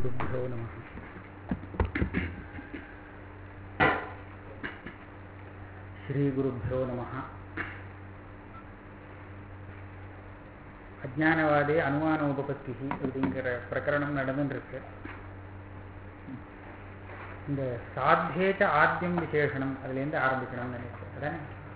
श्रीगुरुभ्यो नमः ஸ்ரீகுருப்போ நம அஜானவாதே அனுமான உபபத்தி அப்படிங்கிற பிரகரணம் நடந்துருக்கு இந்த சாத்தியேச்ச ஆத்தியம் விசேஷனம் அதுலேருந்து ஆரம்பிக்கணும்னு நினைக்கிறேன்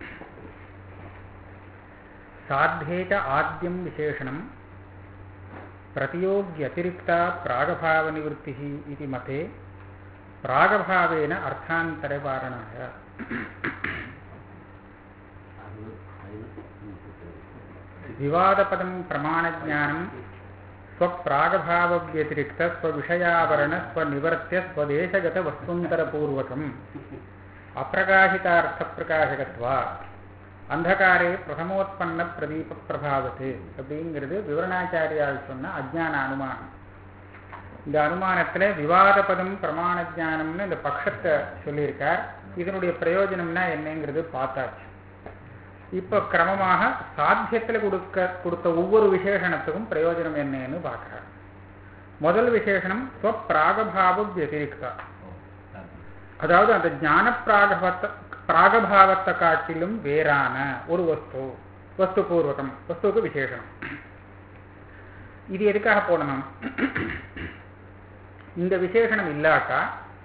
சாத்தியேச்ச ஆத்தியம் விசேஷனம் प्रतियोग्यतिरिक्ता प्रागभावनिवृत्तिः इति मते प्रागभावेन अर्थान्तरवारणाय विवादपदं प्रमाणज्ञानं स्वप्रागभावव्यतिरिक्त स्वविषयावरण स्वनिवर्त्य स्वदेशगतवस्तुन्तरपूर्वकम् अप्रकाशितार्थप्रकाशकत्वात् அந்தகாரே பிரதமோத்பன்ன பிரதீப பிரபாவத்து அப்படிங்கிறது விவரணாச்சாரியால் சொன்ன அஜ்ஞான அனுமானம் இந்த அனுமானத்தில் விவாத பதம் பிரமாண ஜானம்னு இந்த பட்சத்தை சொல்லியிருக்கார் இதனுடைய பிரயோஜனம்னா என்னங்கிறது பார்த்தாச்சு இப்போ கிரமமாக சாத்தியத்தில் கொடுக்க கொடுத்த ஒவ்வொரு விசேஷணத்துக்கும் பிரயோஜனம் என்னன்னு பார்க்குறார் முதல் விசேஷனம் ஸ்வப்பிராகபாவ வத்திரிக்தா அதாவது அந்த ஞான பிராகபத்தை பிராகபாவத்தை காட்டிலும் வேறான ஒரு வஸ்து வஸ்து பூர்வகம் வஸ்துவுக்கு விசேஷனம் இது எதுக்காக போடணும் இந்த விசேஷனம் இல்லாட்டா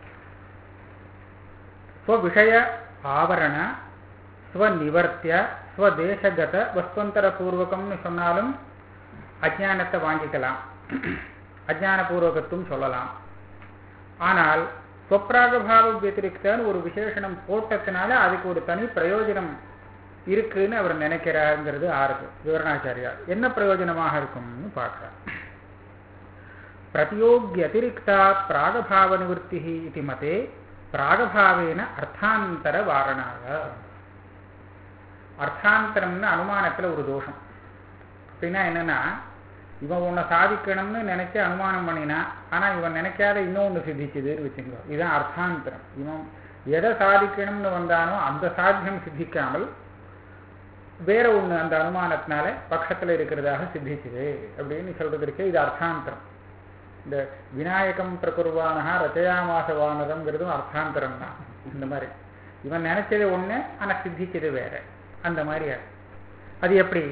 ஸ்வவிஷய ஆவரண ஸ்வநிவர்த்திய ஸ்வதேசகத வஸ்துவந்தர பூர்வகம்னு சொன்னாலும் அஜானத்தை வாங்கிக்கலாம் அஜான பூர்வகத்தும் சொல்லலாம் ஆனால் ஸ்வப்ராகபாவ வத்திரிக்தான்னு ஒரு விசேஷனம் போட்டதுனால அதுக்கு ஒரு தனி பிரயோஜனம் இருக்குன்னு அவர் நினைக்கிறாருங்கிறது ஆறுது விவரணாச்சாரியா என்ன பிரயோஜனமாக இருக்கும்னு பார்க்கிறார் பிரதியோகியதிரிக்தா பிராகபாவ நிவர்த்தி இது மதே பிராகபாவேன அர்த்தாந்தர வாரணாக அர்த்தாந்தரம்னு அனுமானத்தில் ஒரு தோஷம் அப்படின்னா என்னன்னா இவன் உன்னை சாதிக்கணும்னு நினைச்சு அனுமானம் பண்ணினா ஆனால் இவன் நினைக்காத இன்னொன்று சித்திச்சுதுன்னு வச்சுக்கோ இதுதான் அர்த்தாந்தரம் இவன் எதை சாதிக்கணும்னு வந்தானோ அந்த சாத்தியம் சித்திக்காமல் வேற ஒன்று அந்த அனுமானத்தினால பக்கத்தில் இருக்கிறதாக சித்திச்சுது அப்படின்னு சொல்றதுக்கு இது அர்த்தாந்தரம் இந்த விநாயகம் பிரகுர்வானகா ரச்சயாமாச வானரம்ங்கிறதும் அர்த்தாந்தரம் தான் இந்த மாதிரி இவன் நினைச்சது ஒன்று ஆனால் சித்திச்சது வேற அந்த மாதிரி அது எப்படி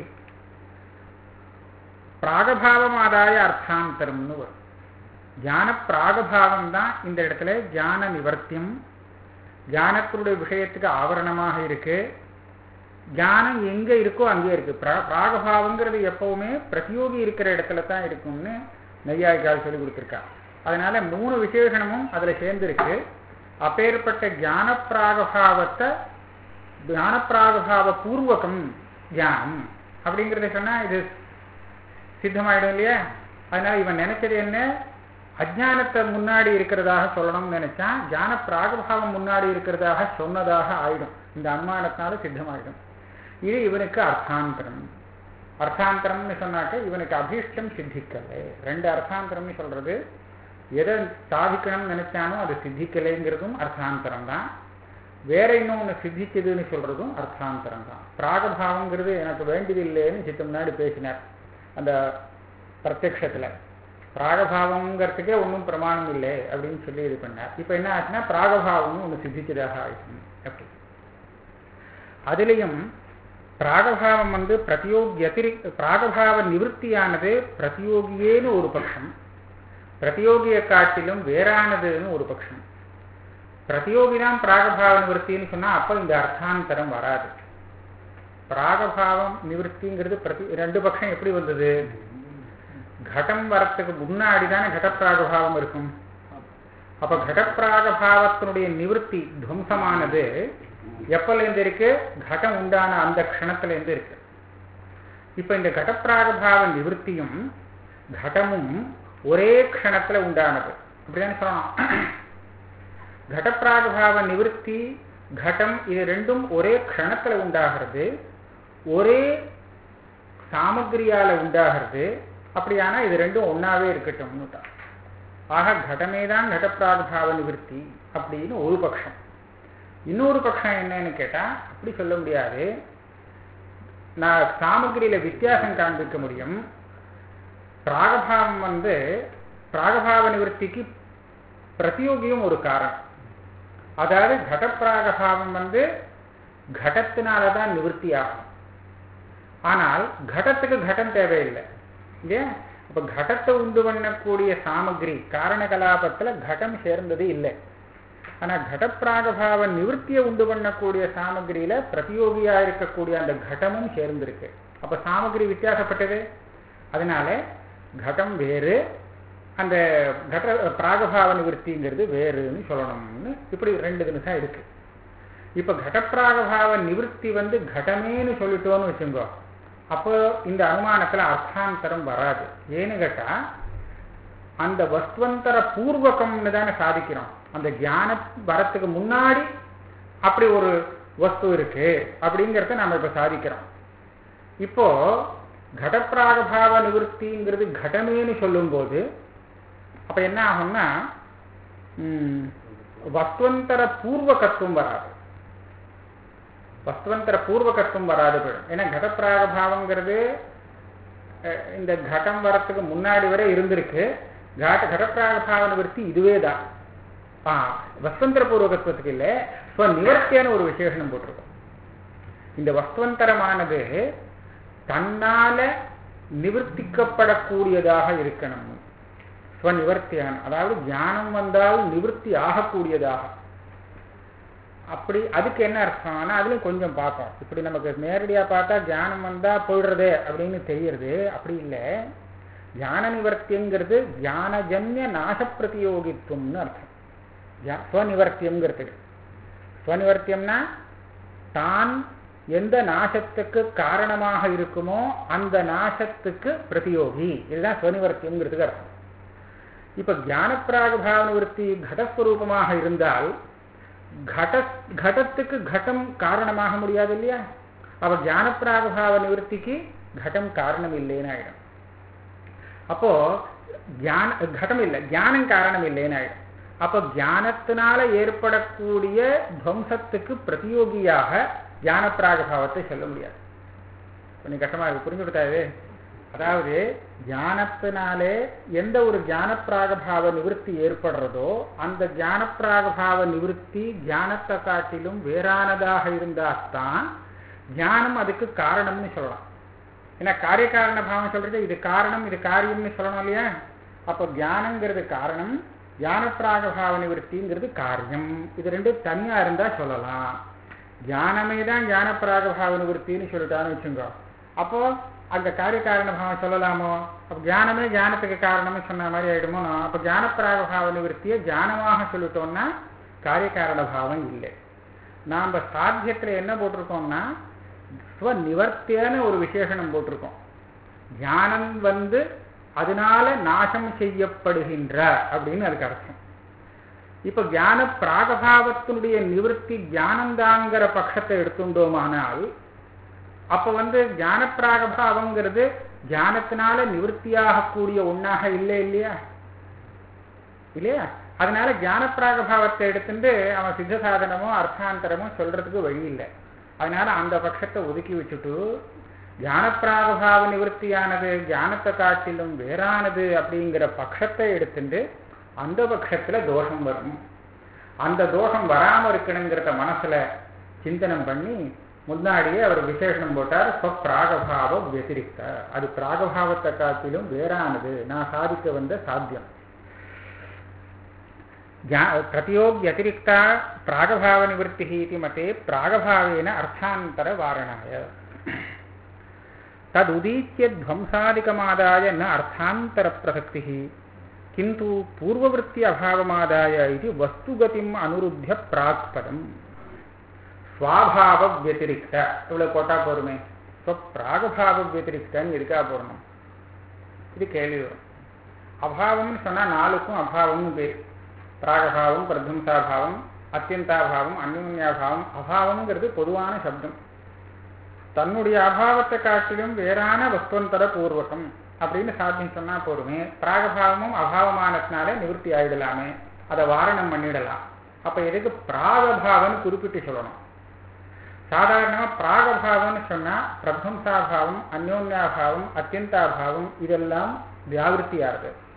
பிராகபாவமாதாய அர்த்தாந்தரம்னு வரும் ஜான பிராகபாவம் தான் இந்த இடத்துல ஜான நிவர்த்தியம் ஜானத்தினுடைய விஷயத்துக்கு ஆவரணமாக இருக்கு ஜானம் எங்க இருக்கோ அங்கே இருக்கு பிராகபாவங்கிறது எப்பவுமே பிரதியோகி இருக்கிற இடத்துல தான் இருக்கும்னு நெய்யாய்க்கால் சொல்லி கொடுத்துருக்கா அதனால மூணு விசேஷனமும் அதுல சேர்ந்திருக்கு அப்பேற்பட்ட ஜான பிராகபாவத்தை ஜான பிராகபாவ பூர்வகம் ஜானம் அப்படிங்கிறத சொன்னா இது சித்தமாயிடும் இல்லையா அதனால இவன் நினைச்சது என்ன அஜானத்தை முன்னாடி இருக்கிறதாக சொல்லணும்னு நினைச்சா ஜான பிராகபாவம் முன்னாடி இருக்கிறதாக சொன்னதாக ஆயிடும் இந்த அனுமானத்தினால சித்தமாயிடும் இது இவனுக்கு அர்த்தாந்தரம் அர்த்தாந்தரம்னு சொன்னாக்க இவனுக்கு அபீஷ்டம் சித்திக்கலை ரெண்டு அர்த்தாந்தரம்னு சொல்றது எதை சாதிக்கணும்னு நினைச்சானோ அது சித்திக்கலைங்கிறதும் அர்த்தாந்தரம் தான் வேற இன்னொன்று சித்திச்சதுன்னு சொல்றதும் அர்த்தாந்தரம் தான் பிராகபாவங்கிறது எனக்கு வேண்டியதில்லைன்னு சித்த முன்னாடி பேசினார் அந்த பிரத்யக்ஷத்தில் பிராகபாவங்கிறதுக்கே ஒன்றும் பிரமாணம் இல்லை அப்படின்னு சொல்லி இது பண்ணார் இப்போ என்ன ஆச்சுன்னா பிராகபாவம்னு ஒன்று சித்திச்சதாக ஆயிடுச்சு அப்படி அதுலேயும் பிராகபாவம் வந்து பிரதியோகியத்திரி பிராகபாவ நிவர்த்தியானது பிரதியோகியேன்னு ஒரு பட்சம் பிரதியோகியை காட்டிலும் வேறானதுன்னு ஒரு பட்சம் பிரதியோகி தான் பிராகபாவ நிவர்த்தின்னு சொன்னால் அப்போ இந்த அர்த்தாந்தரம் வராது பிராகபாவம் நிவர்த்திங்கிறது பிரதி ரெண்டு பட்சம் எப்படி வந்தது கடம் வரத்துக்கு முன்னாடி தானே கடப்பிராகபாவம் இருக்கும் அப்ப கடப்பிராகபாவத்தினுடைய நிவர்த்தி துவம்சமானது எப்பலேருந்து இருக்கு கடம் உண்டான அந்த க்ஷணத்திலேருந்து இருக்கு இப்ப இந்த கடப்பிராகபாவ நிவர்த்தியும் கடமும் ஒரே க்ஷணத்துல உண்டானது அப்படிதானே சொல்லணும் கடப்பிராகபாவ நிவர்த்தி கடம் இது ரெண்டும் ஒரே க்ஷணத்துல உண்டாகிறது ஒரே சாமகிரியால உண்டாகிறது அப்படியானா இது ரெண்டும் ஒன்னாவே இருக்கட்டும் ஆக கடமே தான் கடப்பிராகபாவ நிவர்த்தி அப்படின்னு ஒரு பட்சம் இன்னொரு பட்சம் என்னன்னு கேட்டா அப்படி சொல்ல முடியாது நான் சாமகிரியில வித்தியாசம் காண்பிக்க முடியும் பிராகபாவம் வந்து பிராகபாவ நிவர்த்திக்கு பிரதியோகியும் ஒரு காரணம் அதாவது கடப்பிராகபாவம் வந்து கடத்தினால தான் நிவர்த்தி ஆகும் ஆனால் கடத்துக்கு கடம் தேவையில்லை ஏன் அப்ப கடத்தை உண்டு பண்ணக்கூடிய சாமகிரி காரண கலாபத்துல கடம் சேர்ந்தது இல்லை ஆனா கடப்பிராகபாவ நிவர்த்தியை உண்டு பண்ணக்கூடிய சாமகிரியில பிரதியோகியா இருக்கக்கூடிய அந்த கடமும் சேர்ந்திருக்கு அப்ப சாமகிரி வித்தியாசப்பட்டது அதனால கடம் வேறு அந்த கட பிராகபாவ நிவர்த்திங்கிறது வேறுன்னு சொல்லணும்னு இப்படி ரெண்டு தினசம் இருக்கு இப்ப கடப்பிராகபாவ நிவர்த்தி வந்து கடமேன்னு சொல்லிட்டோன்னு வச்சுங்கோ அப்போ இந்த அனுமானத்துல அர்த்தாந்தரம் வராது ஏன்னு கேட்டா அந்த வஸ்துவந்தர பூர்வகம்னு தானே சாதிக்கிறோம் அந்த தியான வரத்துக்கு முன்னாடி அப்படி ஒரு வஸ்து இருக்கு அப்படிங்கிறத நாம இப்ப சாதிக்கிறோம் இப்போ கடப்பிராகபாவ நிவர்த்திங்கிறது கடமேன்னு சொல்லும்போது அப்ப என்ன ஆகும்னா வஸ்துவந்தர பூர்வகத்துவம் வராது வஸ்துவந்தர பூர்வகத்துவம் வராது போயிடும் ஏன்னா கடப்பிராகபாவங்கிறது இந்த கடம் வரத்துக்கு முன்னாடி வரை இருந்திருக்கு காட்ட கடப்பிராகபாவ நிவர்த்தி இதுவே தான் ஆ வஸ்துவந்தர பூர்வகத்துவத்துக்கு இல்லை இப்போ நிவர்த்தியான ஒரு விசேஷனம் போட்டிருக்கோம் இந்த வஸ்துவந்தரமானது தன்னால நிவர்த்திக்கப்படக்கூடியதாக இருக்கணும் ஸ்வநிவர்த்தியான அதாவது ஞானம் வந்தால் நிவர்த்தி ஆகக்கூடியதாக அப்படி அதுக்கு என்ன அர்த்தம்னா அதுலயும் கொஞ்சம் பார்ப்போம் இப்படி நமக்கு நேரடியா பார்த்தா தியானம் வந்தா போயிடுறதே அப்படின்னு தெரியறது அப்படி இல்லை தியான நிவர்த்திங்கிறது தியானஜன்ய நாச பிரதியோகித்துவம்னு அர்த்தம் ஸ்வநிவர்த்தியம்ங்கிறதுக்கு ஸ்வநிவர்த்தியம்னா தான் எந்த நாசத்துக்கு காரணமாக இருக்குமோ அந்த நாசத்துக்கு பிரதியோகி இதுதான் ஸ்வநிவர்த்தியம்ங்கிறதுக்கு அர்த்தம் இப்ப ஞானப்பிராகபாவ நிவர்த்தி கடஸ்வரூபமாக இருந்தால் கட கடத்துக்கு கடம் காரணமாக முடியாது இல்லையா அப்ப ஞானப்பிராகபாவ நிவர்த்திக்கு கடம் காரணம் இல்லைன்னு ஆயிடும் அப்போ தியான கடம் இல்லை தியானம் காரணம் இல்லைன்னு ஆயிடும் அப்ப தியானத்தினால ஏற்படக்கூடிய துவம்சத்துக்கு பிரதியோகியாக தியான பிராகபாவத்தை சொல்ல முடியாது கொஞ்சம் கஷ்டமா இருக்கு புரிஞ்சு கொடுத்தாது அதாவது தியானத்தினாலே எந்த ஒரு தியான பிராகபாவ நிவர்த்தி ஏற்படுறதோ அந்த தியான பிராகபாவ நிவர்த்தி தியானத்தை காட்டிலும் வேறானதாக இருந்தால்தான் தியானம் அதுக்கு காரணம்னு சொல்லலாம் ஏன்னா காரிய காரண பாவம் சொல்றது இது காரணம் இது காரியம்னு சொல்லணும் இல்லையா அப்போ தியானங்கிறது காரணம் தியான பிராகபாவ நிவர்த்திங்கிறது காரியம் இது ரெண்டும் தனியா இருந்தா சொல்லலாம் தியானமே தான் தியான பிராகபாவ நிவர்த்தின்னு சொல்லிட்டான்னு வச்சுங்க அப்போ அங்க காரிய காரண பாவம் சொல்லலாமோ அப்ப தியானமே தியானத்துக்கு காரணம்னு சொன்ன மாதிரி ஆயிடுமோ அப்ப தியான பிராகபாவ நிவர்த்தியை தியானமாக சொல்லிட்டோம்னா காரிய காரண பாவம் இல்லை நாம சாத்தியத்துல என்ன போட்டிருக்கோம்னா ஸ்வநிவர்த்தியான ஒரு விசேஷனம் போட்டிருக்கோம் தியானம் வந்து அதனால நாசம் செய்யப்படுகின்ற அப்படின்னு அதுக்கு அர்த்தம் இப்ப ஞான பிராகபாவத்தினுடைய நிவர்த்தி ஞானந்தாங்கிற பட்சத்தை எடுத்துட்டோமானால் அப்ப வந்து ஞான பிராகபாவங்கிறது ஞானத்தினால நிவர்த்தியாகக்கூடிய ஒன்னாக இல்லை இல்லையா இல்லையா அதனால ஞான பிராகபாவத்தை எடுத்துட்டு அவன் சித்த சாதனமோ அர்த்தாந்தரமோ சொல்றதுக்கு வழி இல்லை அதனால அந்த பட்சத்தை ஒதுக்கி வச்சுட்டு ஞானப்பிராகபாவ நிவர்த்தியானது ஞானத்தை காட்டிலும் வேறானது அப்படிங்கிற பட்சத்தை எடுத்துட்டு அந்த பட்சத்துல தோஷம் வரும் அந்த தோஷம் வராம இருக்கணுங்கிறத மனசுல சிந்தனம் பண்ணி முன்னாடியே அவர் விசேஷனம் போட்டார் பிராகபாவ வத்திரிக்த அது பிராகபாவத்தை காட்டிலும் வேறானது நான் சாதிக்க வந்த சாத்தியம் பிரதியோகியतिरिक्ता प्रागभावनिवृत्तिः इति मते प्रागभावेन अर्थान्तरवारणाय तदुदीच्य ध्वंसादिकमादाय न अर्थान्तरप्रसक्तिः किन्तु पूर्ववृत्ति अभावमादाय इति वस्तुगतिम् अनुरुध्य प्राक्पदम् ஸ்வாபாவ வத்திரிக்த இவ்வளவு போட்டா போருமே இப்போ பிராகபாவ வத்திரிக்தன்னு இருக்கா போடணும் இது கேள்வி வரும் அபாவம்னு சொன்னா நாலுக்கும் அபாவம்னு பேர் பிராகபாவம் பிரத்வம்சாபாவம் அத்தியந்தாபாவம் அந்யோன்யாபாவம் அபாவம்ங்கிறது பொதுவான சப்தம் தன்னுடைய அபாவத்தை காட்டிலும் வேறான வஸ்துவந்தர பூர்வகம் அப்படின்னு சாத்தியம் சொன்னா போருமே பிராகபாவமும் அபாவமானதுனால நிவர்த்தி ஆயிடலாமே அதை வாரணம் பண்ணிடலாம் அப்ப எதுக்கு பிராகபாவம்னு குறிப்பிட்டு சொல்லணும் சாதாரணமா பிராகபாவம்னு சொன்னா பிரத்வம்சாபாவம் அந்யோன்யாபாவம் அத்தியந்தாபாவம் இதெல்லாம் வியாவிருத்தியாகுது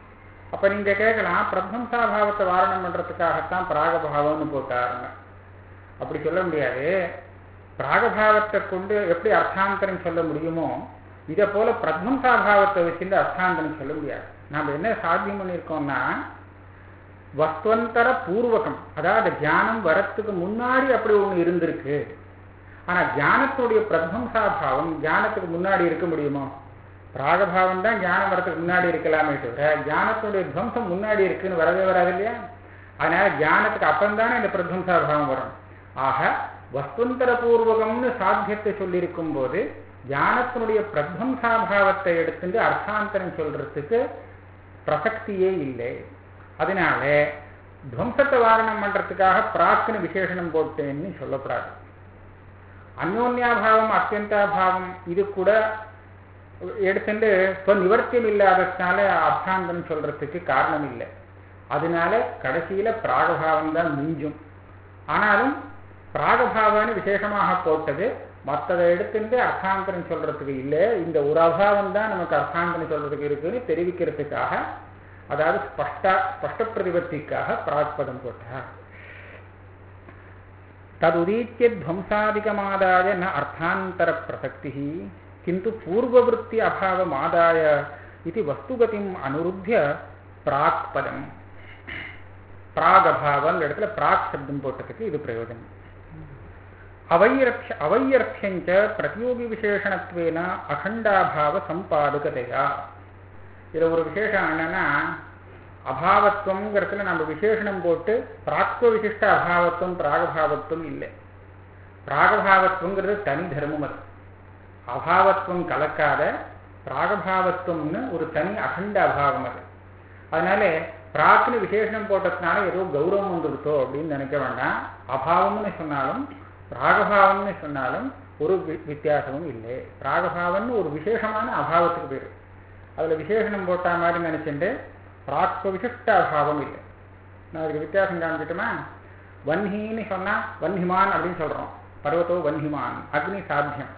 அப்ப நீங்க கேட்கலாம் பிரத்வம்சாபாவத்தை வாரணம் பண்றதுக்காகத்தான் பிராகபாவம்னு போட்டாருங்க அப்படி சொல்ல முடியாது பிராகபாவத்தை கொண்டு எப்படி அர்த்தாந்தரம் சொல்ல முடியுமோ இதை போல பிரத்வம்சாபாவத்தை வச்சுட்டு அர்த்தாந்தரம் சொல்ல முடியாது நாம என்ன சாத்தியம் பண்ணியிருக்கோம்னா வஸ்துவந்தர பூர்வகம் அதாவது தியானம் வரத்துக்கு முன்னாடி அப்படி ஒண்ணு இருந்திருக்கு ஆனா தியானத்துடைய பிரத்வம்சாபாவம் தியானத்துக்கு முன்னாடி இருக்க முடியுமோ பிராகபாவம் தான் ஞானம் வரத்துக்கு முன்னாடி இருக்கலாமே தவிர ஞானத்துடைய துவம்சம் முன்னாடி இருக்குன்னு வரவே வராது இல்லையா அதனால ஞானத்துக்கு அப்புறம்தானே இந்த பிரத்வம்சாபாவம் வரும் ஆக வஸ்துந்தர பூர்வகம்னு சாத்தியத்தை சொல்லியிருக்கும் போது ஞானத்தினுடைய பிரத்வம்சாபாவத்தை எடுத்துட்டு அர்த்தாந்தரம் சொல்றதுக்கு பிரசக்தியே இல்லை அதனால துவம்சத்தை வாரணம் பண்றதுக்காக பிராக்குன்னு விசேஷனம் போட்டேன்னு சொல்லப்படாது அந்யோன்யாபாவம் அத்தியந்தாபாவம் இது கூட எடுத்துட்டு இப்போ நிவர்த்தியம் இல்லாததுனால அர்த்தாந்தரம் சொல்றதுக்கு காரணம் இல்லை அதனால கடைசியில பிராகபாவம் தான் மிஞ்சும் ஆனாலும் பிராகபாவம்னு விசேஷமாக போட்டது மற்றதை எடுத்துட்டு அர்த்தாந்தரம் சொல்றதுக்கு இல்லை இந்த ஒரு அபாவம் தான் நமக்கு அர்த்தாந்தரம் சொல்றதுக்கு இருக்குன்னு தெரிவிக்கிறதுக்காக அதாவது ஸ்பஷ்ட ஸ்பஷ்ட பிரதிபத்திக்காக பிராக்பதம் போட்டார் ததுதீத்திய துவம்சாதிகமாதாய ந அர்த்தாந்தர பிரசக்தி किन्तु पूर्ववृत्ति अभावमादाय इति वस्तुगतिम् अनुरुध्य प्राक् பதம் பிராகபாவங்கிற இடத்துல பிராக் சப்தம் போட்டதுக்கு இது பிரயோஜனம் அவையர்த்த அவையர்த்தியஞ்ச பிரதியோகி விசேஷணத்வேன அகண்டாபாவ சம்பாதுகதையா இதுல ஒரு விசேஷம் என்னன்னா அபாவத்துவங்கிறதுல நம்ம விசேஷணம் போட்டு பிராக்துவ விசிஷ்ட அபாவத்துவம் பிராகபாவத்துவம் இல்லை பிராகபாவத்துவங்கிறது தனி தர்மம் அது அபாவத்துவம் கலக்காத பிராகபாவத்துவம்னு ஒரு தனி அகண்ட அபாவம் அது அதனால பிராக்குன்னு விசேஷனம் போட்டதுனால ஏதோ கௌரவம் வந்துடுத்தோ அப்படின்னு நினைக்க வேண்டாம் அபாவம்னு சொன்னாலும் பிராகபாவம்னு சொன்னாலும் ஒரு வித்தியாசமும் இல்லை பிராகபாவம்னு ஒரு விசேஷமான அபாவத்துக்கு பேர் அதுல விசேஷனம் போட்ட மாதிரி நினைச்சுட்டு பிராக்வ விசிஷ்ட அபாவம் இல்லை நான் அதுக்கு வித்தியாசம் காமிச்சிட்டுமா வன்ஹின்னு சொன்னா வன்ஹிமான் அப்படின்னு சொல்றோம் பர்வத்தோ வன்ஹிமான் அக்னி சாத்தியம்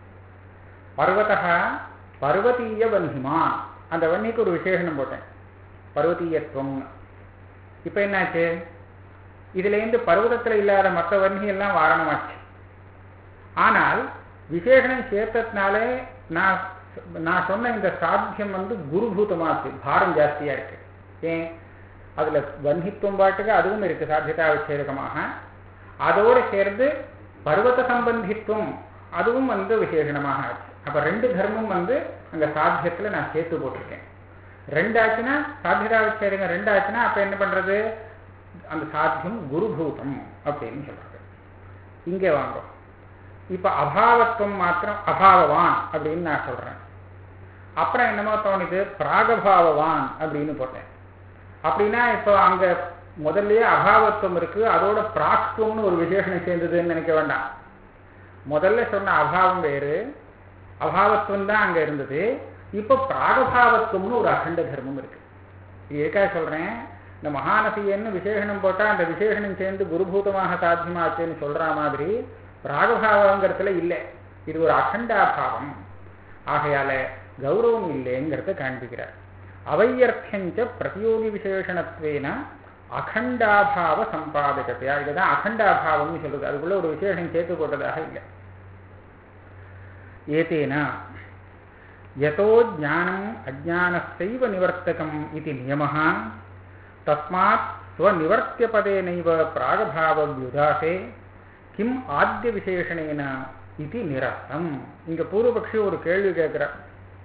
பர்வதா பர்வதீய வன்ஹிமான் அந்த வன்னிக்கு ஒரு விசேஷனம் போட்டேன் பர்வதீயத்துவம் இப்ப என்னாச்சு இதுல இருந்து பர்வதத்துல இல்லாத மற்ற வன்னி எல்லாம் வாரணமாச்சு ஆனால் விசேஷனம் சேர்த்ததுனாலே நான் நான் சொன்ன இந்த சாத்தியம் வந்து குருபூதமாச்சு பாரம் ஜாஸ்தியா இருக்கு ஏன் அதுல வன்னித்துவம் பாட்டுக்கு அதுவும் இருக்கு சாத்தியதா விசேஷமாக அதோடு சேர்ந்து பர்வத சம்பந்தித்துவம் அதுவும் வந்து விசேஷணமாக ஆச்சு அப்ப ரெண்டு தர்மம் வந்து அங்க சாத்தியத்துல நான் சேர்த்து போட்டிருக்கேன் ரெண்டு ஆச்சுன்னா சாத்தியதா விசேஷங்க ரெண்டு ஆச்சுன்னா அப்ப என்ன பண்றது அந்த சாத்தியம் குருபூதம் அப்படின்னு சொல்றது இங்கே வாங்கும் இப்ப அபாவத்துவம் மாத்திரம் அபாவவான் அப்படின்னு நான் சொல்றேன் அப்புறம் என்னமோ தோணுது பிராகபாவவான் அப்படின்னு போட்டேன் அப்படின்னா இப்போ அங்க முதல்லயே அபாவத்துவம் இருக்கு அதோட பிராக்துவம்னு ஒரு விசேஷனம் சேர்ந்ததுன்னு நினைக்க வேண்டாம் முதல்ல சொன்ன அபாவம் வேறு அபாவத்துவம் தான் அங்க இருந்தது இப்போ பிராகபாவத்துவம்னு ஒரு அகண்ட தர்மம் இருக்கு இது ஏக்கா சொல்றேன் இந்த மகானசியன்னு விசேஷனம் போட்டா அந்த விசேஷனம் சேர்ந்து குருபூதமாக சாத்தியமாச்சுன்னு சொல்ற மாதிரி பிராகபாவங்கிறதுல இல்லை இது ஒரு அகண்டாபாவம் ஆகையால கௌரவம் இல்லைங்கிறத காண்பிக்கிறார் அவையர்த்தஞ்ச பிரதியோகி விசேஷணத்வேன அகண்டாபாவ சம்பாதகத்தையா இதுதான் அகண்டாபாவம்னு சொல்றது அதுக்குள்ள ஒரு விசேஷம் சேர்த்து போட்டதாக இல்லை ஏதேன யதோ ஜானம் அஜானஸ்தைவ நிவர்த்தகம் இது நியமः தஸ்மாத் ஸ்வநிவர்த்தியபதேனைவ பிராகபாவவியுதாசே கிம் ஆத்திய விசேஷணேன இது நிரஸ்தம் இங்க பூர்வபக்ஷி ஒரு கேள்வி கேட்கிறார்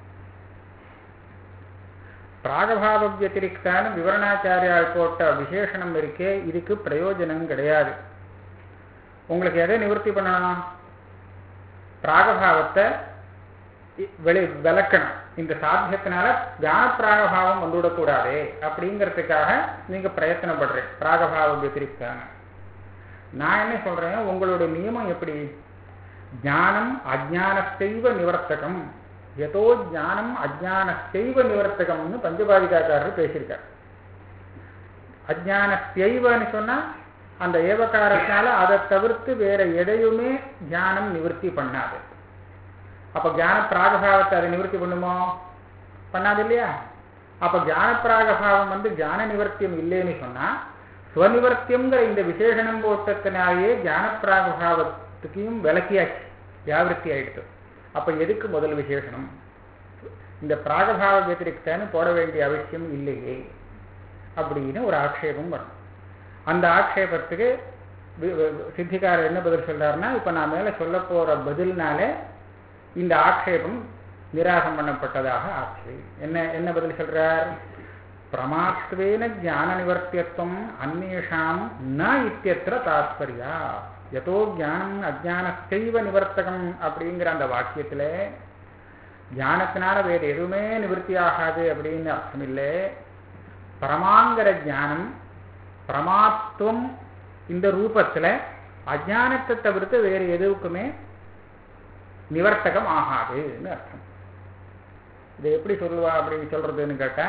பிராகபாவ வத்திரிக்தான விவரணாச்சாரியால் போட்ட விசேஷணம் இருக்கே இதுக்கு பிரயோஜனம் கிடையாது உங்களுக்கு எதை நிவர்த்தி பண்ணணும் பிராகபாவத்தை வெளி விளக்கணும் இந்த சாத்தியத்தினால ஞான பிராகபாவம் வந்துவிடக்கூடாது அப்படிங்கிறதுக்காக நீங்க பிரயத்தனப்படுறேன் பிராகபாவ வத்திரிக்தான நான் என்ன சொல்றேன் உங்களுடைய நியமம் எப்படி ஞானம் அஜானத்தைவ நிவர்த்தகம் எதோ ஞானம் அஜானத்தைவ நிவர்த்தகம்னு பஞ்சபாதிகாக்காரர் பேசியிருக்கார் அஜானத்தைவன்னு சொன்னா அந்த ஏவகாரத்தினால அதை தவிர்த்து வேற எதையுமே ஞானம் நிவர்த்தி பண்ணாது அப்ப ஞான பிராகபாவத்தை அதை நிவர்த்தி பண்ணுமோ பண்ணாது இல்லையா அப்ப ஞானப்பிராகபாவம் வந்து ஞான நிவர்த்தியம் இல்லைன்னு சொன்னா ஸ்வநிவர்த்தியம்ங்கிற இந்த விசேஷணம் போட்டத்தினாலேயே ஞானப்பிராகபாவத்துக்கையும் விளக்கியாச்சு வியாவிருத்தி ஆயிடுது அப்ப எதுக்கு முதல் விசேஷனம் இந்த பிராகபாவ வத்திரிக்தான்னு போட வேண்டிய அவசியம் இல்லையே அப்படின்னு ஒரு ஆக்ஷேபம் வரும் அந்த ஆக்ஷேபத்துக்கு வி- வி- சித்திகாரர் என்ன பதில் சொல்றாருன்னா இப்ப நான் மேல சொல்ல போற பதில்னால இந்த ஆக்ஷேபம் நிராகம் பண்ணப்பட்டதாக ஆச்சு என்ன என்ன பதில் சொல்றார் பிரமாத்வேன ஞான நிவர்த்தியத்துவம் அந்நேஷாம் ந இத்தியத்திர தாத்பர்யா யதோ ஞானம் அஜானத்தைவ நிவர்த்தகம் அப்படிங்கிற அந்த வாக்கியத்துல ஞானத்தினால வேறு எதுவுமே நிவர்த்தி ஆகாது அப்படின்னு அர்த்தம் இல்லை பரமாங்கிற ஞானம் பிரமாத்துவம் இந்த ரூபத்துல அஜானத்தை தவிர்த்து வேறு எதுவுக்குமே நிவர்த்தகம் ஆகாதுன்னு அர்த்தம் இதை எப்படி சொல்லுவா அப்படின்னு சொல்றதுன்னு கேட்டா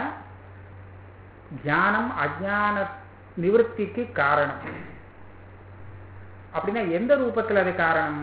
ஞானம் அஜான நிவர்த்திக்கு காரணம் அப்படின்னா எந்த ரூபத்துல அது காரணம்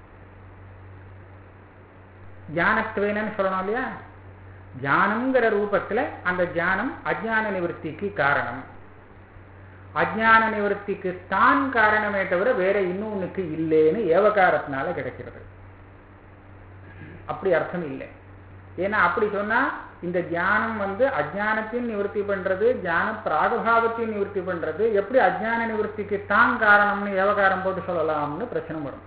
ஞானத்துவேனன்னு சொல்லணும் இல்லையா ஞானம்ங்கிற ரூபத்துல அந்த ஞானம் அஜான நிவர்த்திக்கு காரணம் அஜான நிவர்த்திக்கு தான் காரணமே தவிர வேற இன்னொன்னுக்கு இல்லைன்னு ஏவகாரத்தினால கிடைக்கிறது அப்படி அர்த்தம் இல்லை ஏன்னா அப்படி சொன்னா இந்த ஞானம் வந்து அஜானத்தையும் நிவர்த்தி பண்றது ஞான பிராகபாவத்தையும் நிவர்த்தி பண்றது எப்படி அஜான நிவர்த்திக்கு தான் காரணம்னு ஏவகாரம் போட்டு சொல்லலாம்னு பிரச்சனை வரும்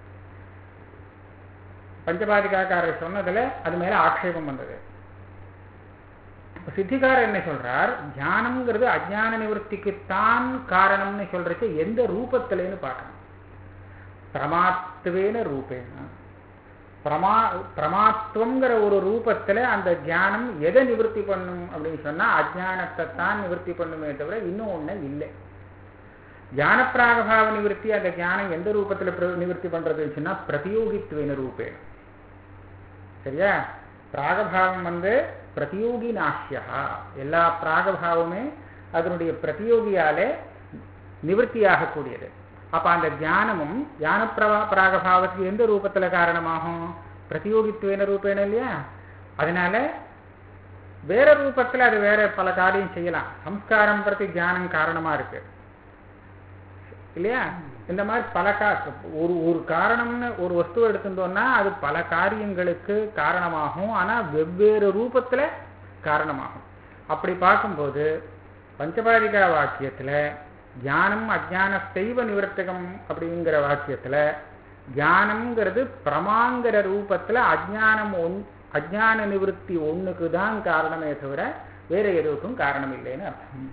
பஞ்சபாதிகாக்காரர் சொன்னதுல அது மேல ஆக்ஷேபம் வந்தது இப்ப சித்திகாரர் என்ன சொல்றார் ஞானம்ங்கிறது அஜான நிவர்த்திக்கு தான் காரணம்னு சொல்றதுக்கு எந்த ரூபத்திலேன்னு பார்க்கணும் பிரமாத்துவேன ரூபேன பிரமா பிரமாத்துவங்கிற ஒரு ரூபத்துல அந்த ஞானம் எதை நிவர்த்தி பண்ணும் அப்படின்னு சொன்னா அஜானத்தை தான் நிவர்த்தி பண்ணுமே தவிர இன்னும் ஒண்ணு இல்லை ஞானப்பிராகபாவ நிவர்த்தி அந்த ஞானம் எந்த ரூபத்துல பிர- நிவர்த்தி பண்றதுன்னு சொன்னா பிரதியோகித்துவேன ரூபேன சரியா பிராகபாவம் வந்து பிரதியோகி நாசியா எல்லா பிராகபாவமே அதனுடைய பிரதியோகியாலே நிவர்த்தியாகக்கூடியது அப்ப அந்த ஞானமும் ஞான பிரவா பிராகபாவத்துக்கு எந்த ரூபத்துல காரணமாகும் பிரதியோகித்துவேன ரூபேன இல்லையா அதனால வேற ரூபத்துல அது வேற பல காரியம் செய்யலாம் சம்ஸ்காரம் பிரதி ஞானம் காரணமா இருக்கு இல்லையா இந்த மாதிரி பல கா ஒரு ஒரு காரணம்னு ஒரு வஸ்துவை எடுத்துட்டோம்னா அது பல காரியங்களுக்கு காரணமாகும் ஆனா வெவ்வேறு ரூபத்துல காரணமாகும் அப்படி பார்க்கும்போது பஞ்சபாதிகா வாக்கியத்துல ஞானம் அஜான செய்வ நிவர்த்தகம் அப்படிங்கிற வாக்கியத்துல ஞானம்ங்கிறது பிரமாங்கிற ரூபத்துல அஜானம் ஒன் அஜான நிவர்த்தி ஒண்ணுக்கு தான் காரணமே தவிர வேற எதுவுக்கும் காரணம் இல்லைன்னு அர்த்தம்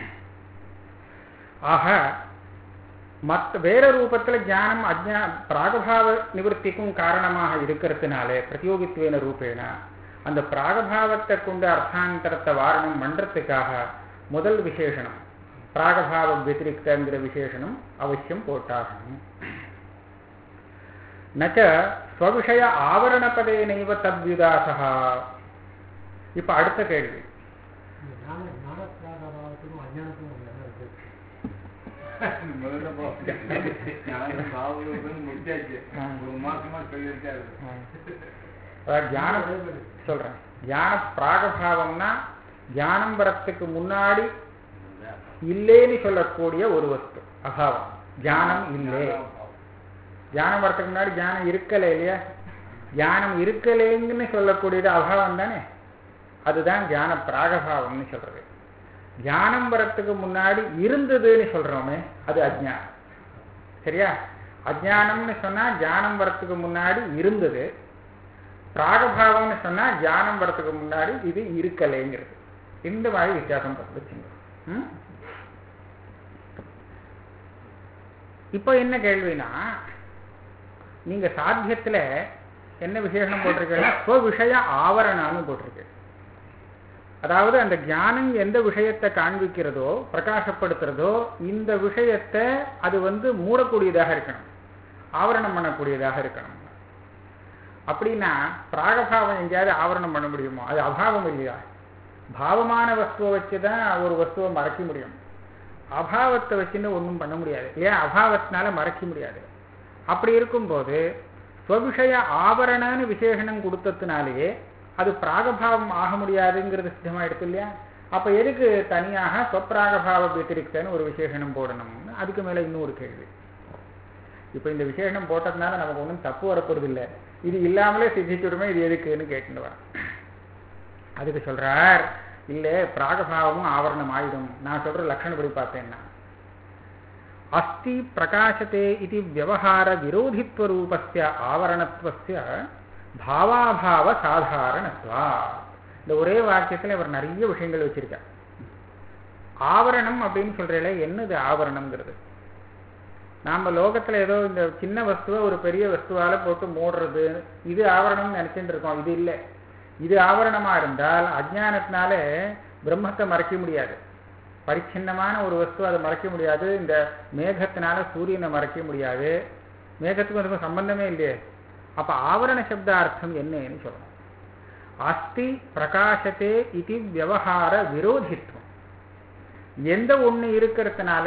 ஆக மற்ற வேற ரூபத்துல ஞானம் அஜ்ஞா பிராகபாவ நிவர்த்திக்கும் காரணமாக இருக்கிறதுனாலே பிரதியோகித்துவேன ரூபேன அந்த பிராகபாவத்தை கொண்டு அர்த்தாந்தரத்தை வாரணம் பண்றதுக்காக முதல் விசேஷனம் பிராகபாவ வத்திரிக்தங்கிற விசேஷனம் அவசியம் போட்டாகணும் நச்ச ஸ்வவிஷய ஆவரணபதேனைவ தத்விதாசா இப்ப அடுத்த கேள்வி இந்த ஞான ஞானப்பிராகபாவத்துக்கும் அஜானத்துக்கும் ஒரு இடம் இருக்கு முதல்ல போ- ஞானம் பாவம் முடிச்சாச்சு ஆ. ஒரு மாசமா சொல்லியிருக்காரு அதாவது ஞானம் சொல்றேன் ஞான பிராகபாவம்னா ஞானம் வரத்துக்கு முன்னாடி இல்லேன்னு சொல்லக்கூடிய ஒரு வஸ்து அபாவம் ஞானம் இல்லை ஞானம் வரத்துக்கு முன்னாடி ஞானம் இருக்கல இல்லையா ஞானம் இருக்கலேன்னு சொல்லக்கூடியது அபாவம் தானே அதுதான் ஞான பிராகபாவம்னு சொல்றது ஞானம் வரத்துக்கு முன்னாடி இருந்ததுன்னு சொல்றோமே அது அஜ்ஞானம் சரியா அஜ்ஞானம்னு சொன்னா ஞானம் வரத்துக்கு முன்னாடி இருந்தது பிராகபாவம்னு சொன்னா ஞானம் வரத்துக்கு முன்னாடி இது இருக்கலைங்கிறது இந்த மாதிரி வித்தியாசம் வச்சுங்க ம்? இப்போ என்ன கேள்வினா நீங்க சாத்தியத்துல என்ன விசேஷம் போட்டிருக்கீங்கன்னா ஸ்வவிஷய ஆவரணான்னு போட்டிருக்கு அதாவது அந்த ஞானம் எந்த விஷயத்தை காண்பிக்கிறதோ பிரகாசப்படுத்துறதோ இந்த விஷயத்தை அது வந்து மூடக்கூடியதாக இருக்கணும் ஆவரணம் பண்ணக்கூடியதாக இருக்கணும் அப்படின்னா பிராகபாவம் எங்கேயாவது ஆவரணம் பண்ண முடியுமோ அது அபாவம் இல்லையா பாவமான வஸ்துவை வச்சு தான் ஒரு வஸ்துவை மறைக்க முடியும் அபாவத்தை வச்சுன்னு ஒன்றும் பண்ண முடியாது ஏன் அபாவத்தினால மறைக்க முடியாது அப்படி இருக்கும்போது ஸ்வவிஷய ஆவரணன்னு விசேஷனம் கொடுத்ததுனாலேயே அது பிராகபாவம் ஆக முடியாதுங்கிறது சித்தமாயிடுச்சு இல்லையா அப்ப எதுக்கு தனியாக சொப்பிராகபாவ வத்திரிக்தன்னு ஒரு விசேஷனம் போடணும்னு அதுக்கு மேல இன்னொரு கேள்வி இப்ப இந்த விசேஷனம் போட்டதுனால நமக்கு ஒன்றும் தப்பு வரப்போறது இல்லை இது இல்லாமலே சித்திச்சுடுமே இது எதுக்குன்னு கேட்டுட்டு வரேன் அதுக்கு சொல்றார் இல்ல பிராகபாவமும் ஆவரணம் ஆயிடும் நான் சொல்ற லட்சணப்படி பார்த்தேன்னா அஸ்தி பிரகாசத்தே இது விவகார விரோதித்வ ரூபஸ்ய ஆவரணத்துவஸ்ய பாவாபாவ சாதாரணத்வா இந்த ஒரே வாக்கியத்துல இவர் நிறைய விஷயங்கள் வச்சிருக்கார் ஆவரணம் அப்படின்னு சொல்றீங்களே என்னது ஆவரணம்ங்கிறது நாம லோகத்துல ஏதோ இந்த சின்ன வஸ்துவை ஒரு பெரிய வஸ்துவால போட்டு மூடுறது இது ஆவரணம்னு நினைச்சிட்டு இருக்கோம் இது இல்லை இது ஆவரணமா இருந்தால் அஜ்ஞானத்தினால பிரம்மத்தை மறைக்க முடியாது பரிச்சின்னமான ஒரு வஸ்து அதை மறைக்க முடியாது இந்த மேகத்தினால சூரியனை மறைக்க முடியாது மேகத்துக்கும் அதுக்கும் சம்பந்தமே இல்லையே அப்ப ஆவரண சப்தார்த்தம் என்னன்னு சொல்லணும் அஸ்தி பிரகாசத்தே இது விவகார விரோதித்துவம் எந்த ஒண்ணு இருக்கிறதுனால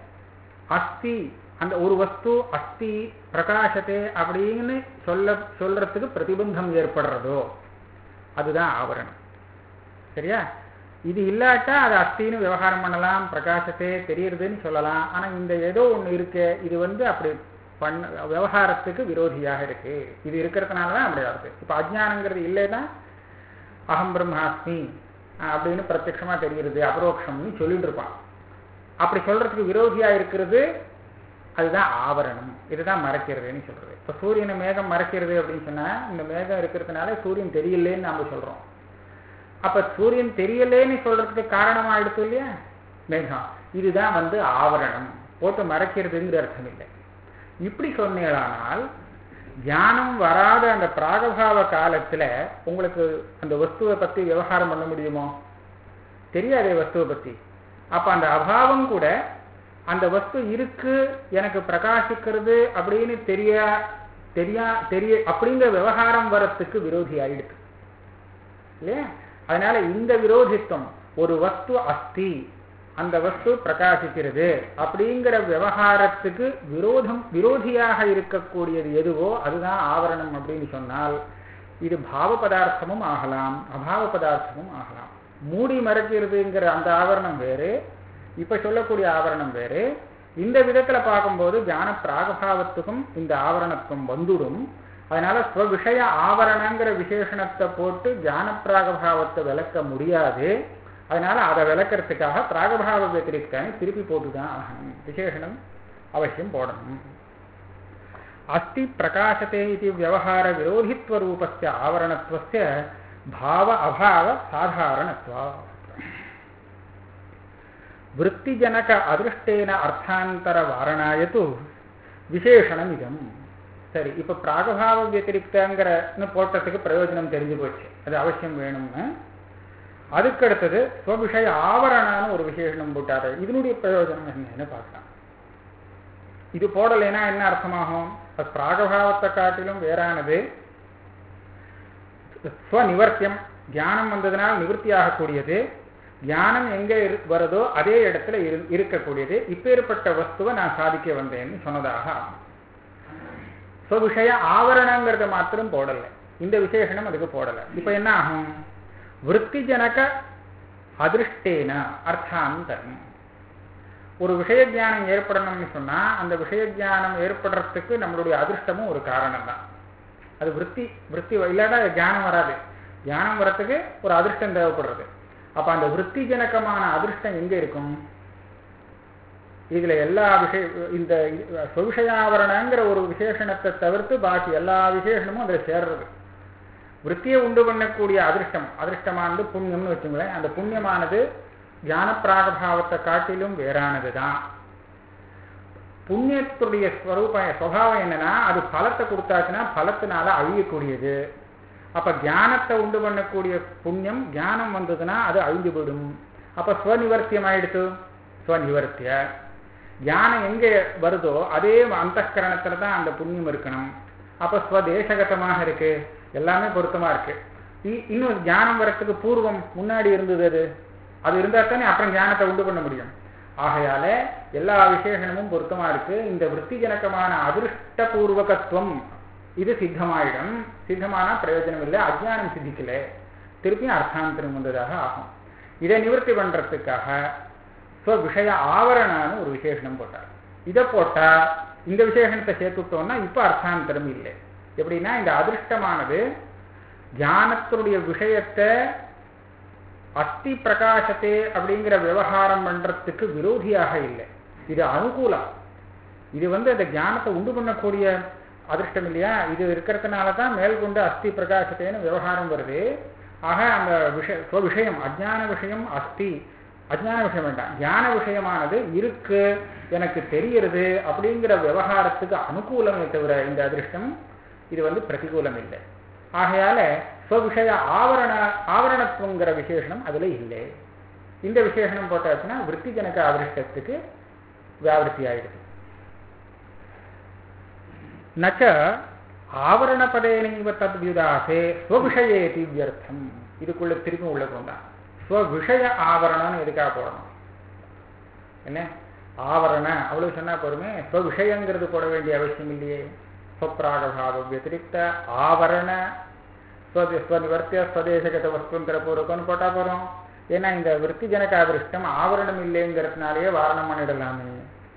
அஸ்தி அந்த ஒரு வஸ்து அஸ்தி பிரகாசத்தே அப்படின்னு சொல்ல சொல்றதுக்கு பிரதிபந்தம் ஏற்படுறதோ அதுதான் ஆவரணம் சரியா இது இல்லாட்டா அது அஸ்தின்னு விவகாரம் பண்ணலாம் பிரகாசத்தே தெரியறதுன்னு சொல்லலாம் ஆனா இந்த ஏதோ ஒண்ணு இருக்கு இது வந்து அப்படி பண்ண விவகாரத்துக்கு விரோதியாக இருக்கு இது இருக்கிறதுனால தான் அப்படி ஆகுது இப்ப அஜ்ஞானங்கிறது இல்லைன்னா அகம் பிரம்மாஸ்மி அப்படின்னு பிரத்யட்சமா தெரிகிறது அபரோக்ஷம்னு சொல்லிட்டு இருப்பான் அப்படி சொல்றதுக்கு விரோதியா இருக்கிறது அதுதான் ஆவரணம் இதுதான் மறைக்கிறதுன்னு சொல்றது இப்ப சூரியனை மேகம் மறைக்கிறது அப்படின்னு சொன்னா இந்த மேகம் இருக்கிறதுனால சூரியன் தெரியலேன்னு நாம சொல்றோம் அப்ப சூரியன் தெரியலேன்னு சொல்றதுக்கு காரணமா எடுத்து இல்லையா மேகம் இதுதான் வந்து ஆவரணம் போட்டு மறைக்கிறதுங்கிற அர்த்தம் இல்லை இப்படி சொன்னீங்களானால் ஞானம் வராத அந்த பிராகபாவ காலத்துல உங்களுக்கு அந்த வஸ்துவை பத்தி விவகாரம் பண்ண முடியுமோ தெரியாதே வஸ்துவை பத்தி அப்ப அந்த அபாவம் கூட அந்த வஸ்து இருக்கு எனக்கு பிரகாசிக்கிறது அப்படின்னு தெரியா தெரியா தெரிய அப்படிங்கிற விவகாரம் வரத்துக்கு விரோதி ஆயிடுது இல்லையா அதனால இந்த விரோதித்துவம் ஒரு வஸ்து அஸ்தி அந்த வஸ்து பிரகாசிக்கிறது அப்படிங்கிற விவகாரத்துக்கு விரோதம் விரோதியாக இருக்கக்கூடியது எதுவோ அதுதான் ஆவரணம் அப்படின்னு சொன்னால் இது பாவ பதார்த்தமும் ஆகலாம் அபாவ பதார்த்தமும் ஆகலாம் மூடி மறைக்கிறதுங்கிற அந்த ஆவரணம் வேறு இப்ப சொல்லக்கூடிய ஆவரணம் வேறு இந்த விதத்துல பார்க்கும்போது ஞான பிராகபாவத்துக்கும் இந்த ஆவரணத்துவம் வந்துடும் அதனால ஸ்வவிஷய ஆவரணங்கிற விசேஷணத்தை போட்டு ஞான பிராகபாவத்தை விளக்க முடியாது அதனால அதை விளக்கறதுக்காக பிராகபாவ வத்திரிக்கான திருப்பி போட்டுதான் ஆகணும் விசேஷணம் அவசியம் போடணும் அஸ்தி பிரகாசத்தே இது விவகார விரோதித்வ ரூபஸ்ய ஆவரணத்துவஸ்ய பாவ அபாவ சாதாரணத்வா விற்த்திஜனக அதிருஷ்டேன அர்த்தாந்தர வாரணாயத்து விசேஷணம் இதம் சரி இப்ப பிராகபாவ வத்திரிக்தங்கிறன்னு போட்டதுக்கு பிரயோஜனம் தெரிஞ்சு போச்சு அது அவசியம் வேணும்னு அதுக்கு அடுத்தது ஸ்வவிஷய ஆவரணான்னு ஒரு விசேஷனம் போட்டாரு இதனுடைய பிரயோஜனம் என்னன்னு பார்க்கலாம் இது போடலைன்னா என்ன அர்த்தமாகும் அது பிராகபாவத்தை காட்டிலும் வேறானது ஸ்வநிவர்த்தியம் தியானம் வந்ததுனால் நிவர்த்தி ஆகக்கூடியது ஞானம் எங்க வருதோ அதே இடத்துல இருக்கக்கூடியது இப்பேற்பட்ட வஸ்துவை நான் சாதிக்க வந்தேன்னு சொன்னதாக ஆகும் விஷய ஆவரணங்கிறத மாத்திரம் போடல இந்த விசேஷனம் அதுக்கு போடல இப்ப என்ன ஆகும் விற்பி ஜனக அதிருஷ்டேன அர்த்தாந்தரம் ஒரு விஷய ஜானம் ஏற்படணும்னு சொன்னா அந்த விஷய ஜானம் ஏற்படுறதுக்கு நம்மளுடைய அதிர்ஷ்டமும் ஒரு காரணம் தான் அது விற்பி விற்பி இல்லாட்டா தியானம் வராது தியானம் வரத்துக்கு ஒரு அதிர்ஷ்டம் தேவைப்படுறது அப்ப அந்த விற்பி ஜனகமான அதிர்ஷ்டம் எங்க இருக்கும் இதுல எல்லா விஷய இந்த சுவிஷயாவரணங்கிற ஒரு விசேஷணத்தை தவிர்த்து பாக்கி எல்லா விசேஷணமும் அதுல சேர்றது விற்த்தியை உண்டு பண்ணக்கூடிய அதிர்ஷ்டம் அதிர்ஷ்டமானது புண்ணியம்னு வச்சுங்களேன் அந்த புண்ணியமானது ஞான பிராகபாவத்தை காட்டிலும் வேறானது தான் புண்ணியத்துடைய ஸ்வரூப சுவாவம் என்னன்னா அது பலத்தை கொடுத்தாச்சுன்னா பலத்தினால அழியக்கூடியது அப்ப ஞானத்தை உண்டு பண்ணக்கூடிய புண்ணியம் ஞானம் வந்ததுன்னா அது அழிஞ்சு போயிடும் அப்ப ஸ்வநிவர்த்தியம் ஆயிடுத்து ஸ்வநிவர்த்திய ஞானம் எங்க வருதோ அதே அந்த கரணத்துல தான் அந்த புண்ணியம் இருக்கணும் அப்ப ஸ்வதேசகதமாக இருக்கு எல்லாமே பொருத்தமா இருக்கு இன்னும் ஞானம் வரத்துக்கு பூர்வம் முன்னாடி இருந்தது அது அது இருந்தா தானே அப்புறம் ஞானத்தை உண்டு பண்ண முடியும் ஆகையால எல்லா விசேஷனமும் பொருத்தமா இருக்கு இந்த விற்பி ஜனகமான அதிருஷ்ட பூர்வகத்துவம் இது சித்தமாயிடும் சித்தமான பிரயோஜனம் இல்லை அஜ்ஞானம் சித்திக்கல திருப்பியும் அர்த்தாந்தரம் வந்ததாக ஆகும் இதை நிவர்த்தி பண்றதுக்காக ஸோ விஷய ஆவரணான்னு ஒரு விசேஷனம் போட்டார் இதை போட்டா இந்த விசேஷணத்தை சேர்த்துட்டோம்னா இப்போ அர்த்தாந்தரம் இல்லை எப்படின்னா இந்த அதிருஷ்டமானது ஞானத்தினுடைய விஷயத்தை அஸ்தி பிரகாசத்தே அப்படிங்கிற விவகாரம் பண்றதுக்கு விரோதியாக இல்லை இது அனுகூலம் இது வந்து அந்த ஞானத்தை உண்டு பண்ணக்கூடிய அதிர்ஷ்டம் இல்லையா இது இருக்கிறதுனால தான் மேல்கொண்டு அஸ்தி பிரகாசத்தேன்னு விவகாரம் வருது ஆக அந்த விஷய ஸ்வ விஷயம் அஜ்ஞான விஷயம் அஸ்தி அஜ்ஞான விஷயம் வேண்டாம் ஞான விஷயமானது இருக்கு எனக்கு தெரிகிறது அப்படிங்கிற விவகாரத்துக்கு அனுகூலமே தவிர இந்த அதிர்ஷ்டம் இது வந்து பிரதிகூலம் இல்லை ஆகையால ஸ்வவிஷய ஆவரண ஆவரணத்துவங்கிற விசேஷனம் அதுல இல்லை இந்த விசேஷனம் போட்டாச்சுன்னா விற்பி ஜனக அதிருஷ்டத்துக்கு வியாவிருத்தி ஆயிடுது நச்ச ஆவரணபதேனைவ தத்வியுதாசே ஸ்வவிஷயே திவ்யர்த்தம் இதுக்குள்ள திருப்பி உள்ள கொண்டான் ஸ்வவிஷய ஆவரணம்னு எதுக்காக போடணும் என்ன ஆவரண அவ்வளவு சொன்னா போருமே ஸ்வவிஷயங்கிறது போட வேண்டிய அவசியம் இல்லையே ஸ்வப்ராகபாவ வத்திரிக்த ஆவரண ஸ்வ ஸ்வநிவர்த்திய ஸ்வதேசகத வஸ்துங்கிற பூர்வக்கம்னு போட்டா போறோம் ஏன்னா இந்த விற்பி ஜனக அதிருஷ்டம் ஆவரணம் இல்லைங்கிறதுனாலேயே வாரணம் பண்ணிடலாமே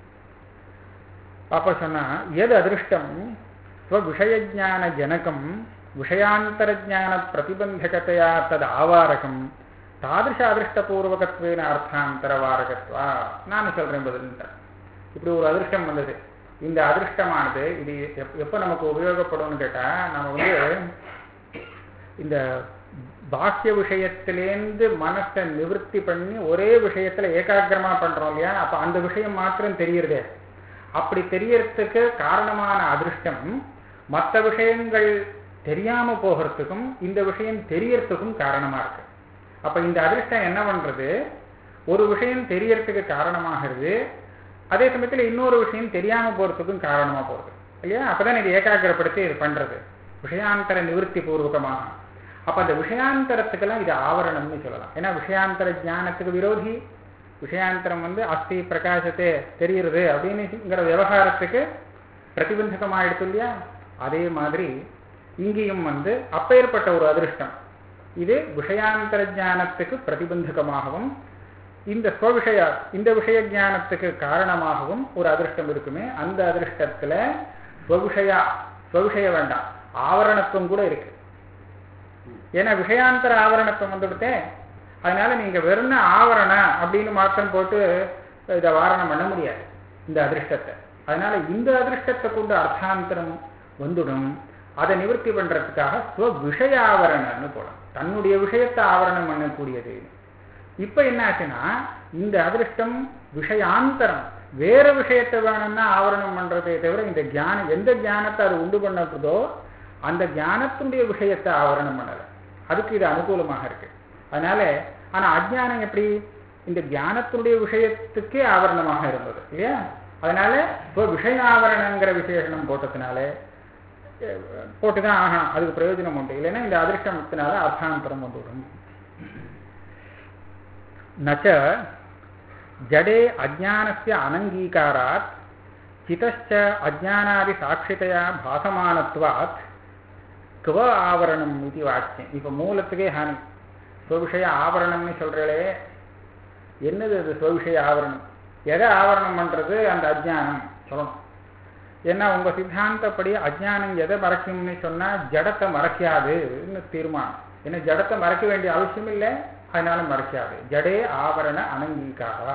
அப்ப சொன்னா எது அதிருஷ்டம் ஸ்வவிஷயஜான ஜனகம் விஷயாந்தரஜான பிரதிபந்தகத்தையா தது ஆவாரகம் தாதிருஷ அதிருஷ்டபூர்வகத்வேன அர்த்தாந்தரவாரகத்வா நான் சொல்றேன் பதில் இப்படி ஒரு அதிருஷ்டம் வந்தது இந்த அதிருஷ்டமானது இது எப் எப்போ நமக்கு உபயோகப்படும்னு கேட்டா நம்ம வந்து இந்த பாக்கிய விஷயத்திலேருந்து மனசை நிவர்த்தி பண்ணி ஒரே விஷயத்துல ஏகாகிரமா பண்றோம் இல்லையா அப்ப அந்த விஷயம் மாத்திரம் தெரியுறதே அப்படி தெரியறதுக்கு காரணமான அதிருஷ்டம் மற்ற விஷயங்கள் தெரியாம போகிறதுக்கும் இந்த விஷயம் தெரியறதுக்கும் காரணமா இருக்கு அப்ப இந்த அதிருஷ்டம் என்ன பண்றது ஒரு விஷயம் தெரியறதுக்கு காரணமாகிறது அதே சமயத்துல இன்னொரு விஷயம் தெரியாம போறதுக்கும் காரணமா போறது இல்லையா அப்பதான் இது ஏகாகிரப்படுத்தி இது பண்றது விஷயாந்தர நிவர்த்தி பூர்வகமாக அப்ப அந்த விஷயாந்தரத்துக்கெல்லாம் இது ஆவரணம்னு சொல்லலாம் ஏன்னா விஷயாந்தர ஞானத்துக்கு விரோதி விஷயாந்தரம் வந்து அஸ்தி பிரகாசத்தை தெரியுறது அப்படின்னுங்கிற விவகாரத்துக்கு பிரதிபந்தகமாயிடுச்சு இல்லையா அதே மாதிரி இங்கேயும் வந்து அப்பேற்பட்ட ஒரு அதிருஷ்டம் இது விஷயாந்தர ஞானத்துக்கு பிரதிபந்தகமாகவும் இந்த ஸ்வவிஷய இந்த விஷய ஞானத்துக்கு காரணமாகவும் ஒரு அதிருஷ்டம் இருக்குமே அந்த அதிருஷ்டத்துல ஸ்வவிஷய ஸ்வவிஷய வேண்டாம் ஆவரணத்துவம் கூட இருக்கு ஏன்னா விஷயாந்தர ஆவரணத்துவம் வந்துவிட்டே அதனால நீங்க வெறும் ஆவரண அப்படின்னு மாற்றம் போட்டு இதை வாரணம் பண்ண முடியாது இந்த அதிருஷ்டத்தை அதனால இந்த அதிருஷ்டத்தை கொண்டு அர்த்தாந்தரம் வந்துடும் அதை நிவர்த்தி பண்றதுக்காக ஸ்வ விஷய ஆவரணம்னு போடும் தன்னுடைய விஷயத்தை ஆவரணம் பண்ணக்கூடியது இப்ப என்ன ஆச்சுன்னா இந்த அதிருஷ்டம் விஷயாந்தரம் வேற விஷயத்தை வேணும்னா ஆவரணம் பண்றதே தவிர இந்த ஞானம் எந்த ஞானத்தை அது உண்டு பண்ணுறதோ அந்த ஞானத்தினுடைய விஷயத்தை ஆவரணம் பண்ணல அதுக்கு இது அனுகூலமாக இருக்கு அதனால ஆனா அஜ்ஞானம் எப்படி இந்த ஞானத்தினுடைய விஷயத்துக்கே ஆவரணமாக இருந்தது இல்லையா அதனால இப்போ விஷய ஆவரணங்கிற விசேஷனம் போட்டதுனால போட்டுதான் ஆகணும் அதுக்கு பிரயோஜனம் உண்டு இல்லைன்னா இந்த அதிர்ஷ்டத்தினால அர்த்தாந்தரம் வந்துவிடும் நச்ச ஜடே அஜானஸ்ய அனங்கீகாராத் சிதச்ச அஜானாதி சாட்சிதையா பாசமானத்வாத் குவ ஆவரணம் இது வாக்கியம் இப்போ மூலத்துக்கே ஹானி ஸ்வவிஷய ஆவரணம்னு சொல்றே என்னது அது ஸ்வவிஷய ஆவரணம் எதை ஆவரணம் பண்றது அந்த அஜ்ஞானம் சொல்லணும் ஏன்னா உங்க சித்தாந்தப்படி அஜ்ஞானம் எதை மறைக்கும்னு சொன்னா ஜடத்தை மறைக்காதுன்னு தீர்மானம் ஏன்னா ஜடத்தை மறைக்க வேண்டிய அவசியம் இல்லை அதனால மறைக்காது ஜடே ஆவரண அனங்கீகாரா